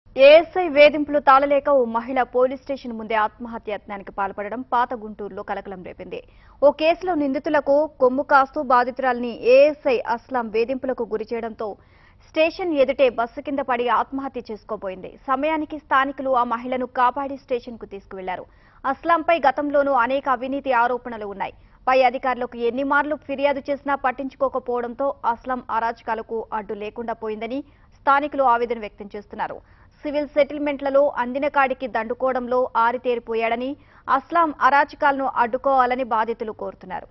ASI వేధింపులు తాళలేక ఓ మహిళ పోలీస్ స్టేషన్ ముందే ఆత్మహత్య యత్నానికి పాల్పడడం పాత గుంటూరులో కలకలం రేపింది ఓ కేసులో నిందితులకు కొమ్ము కాస్తూ బాధితురాలిని ఏఎస్ఐ అస్లాం వేధింపులకు గురి చేయడంతో స్టేషన్ ఎదుటే బస్సు కింద పడి ఆత్మహత్య చేసుకోబోయింది సమయానికి స్థానికులు ఆ మహిళను కాపాడి స్టేషన్ కు తీసుకువెళ్లారు అస్లాంపై గతంలోనూ అనేక అవినీతి ఆరోపణలు ఉన్నాయి పై అధికారులకు ఎన్ని మార్లు ఫిర్యాదు చేసినా పట్టించుకోకపోవడంతో అస్లాం అరాచకాలకు అడ్డు లేకుండా పోయిందని స్థానికులు ఆవేదన వ్యక్తం చేస్తున్నారు సివిల్ సెటిల్మెంట్లలో అందిన కాడికి దండుకోవడంలో ఆరితేరిపోయాడని అస్లాం అరాచకాలను అడ్డుకోవాలని బాధితులు కోరుతున్నారు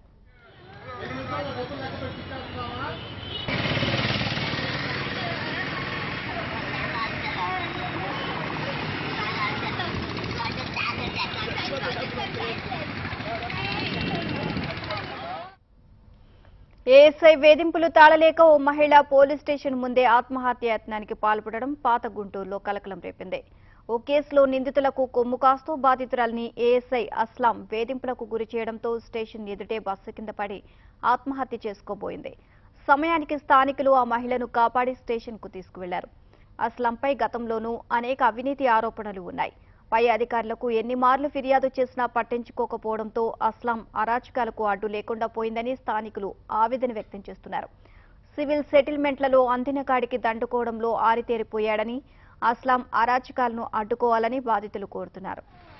ఏఎస్ఐ వేధింపులు తాళలేక ఓ మహిళ పోలీస్ స్టేషన్ ముందే ఆత్మహత్య యత్నానికి పాల్పడడం పాత గుంటూరులో కలకలం రేపింది ఓ కేసులో నిందితులకు కొమ్ము కాస్తూ బాధితురాలిని ఏఎస్ఐ అస్లాం వేధింపులకు గురి చేయడంతో స్టేషన్ ఎదుటే బస్సు కింద పడి ఆత్మహత్య చేసుకోబోయింది సమయానికి స్థానికులు ఆ మహిళను కాపాడి స్టేషన్ కు తీసుకువెళ్లారు అస్లాంపై గతంలోనూ అనేక అవినీతి ఆరోపణలు ఉన్నాయి పై అధికారులకు ఎన్ని మార్లు ఫిర్యాదు చేసినా పట్టించుకోకపోవడంతో అస్లాం అరాచకాలకు అడ్డు లేకుండా పోయిందని స్థానికులు ఆవేదన వ్యక్తం చేస్తున్నారు సివిల్ సెటిల్మెంట్లలో అందిన కాడికి దండుకోవడంలో ఆరితేరిపోయాడని అస్లాం అరాచకాలను అడ్డుకోవాలని బాధితులు కోరుతున్నారు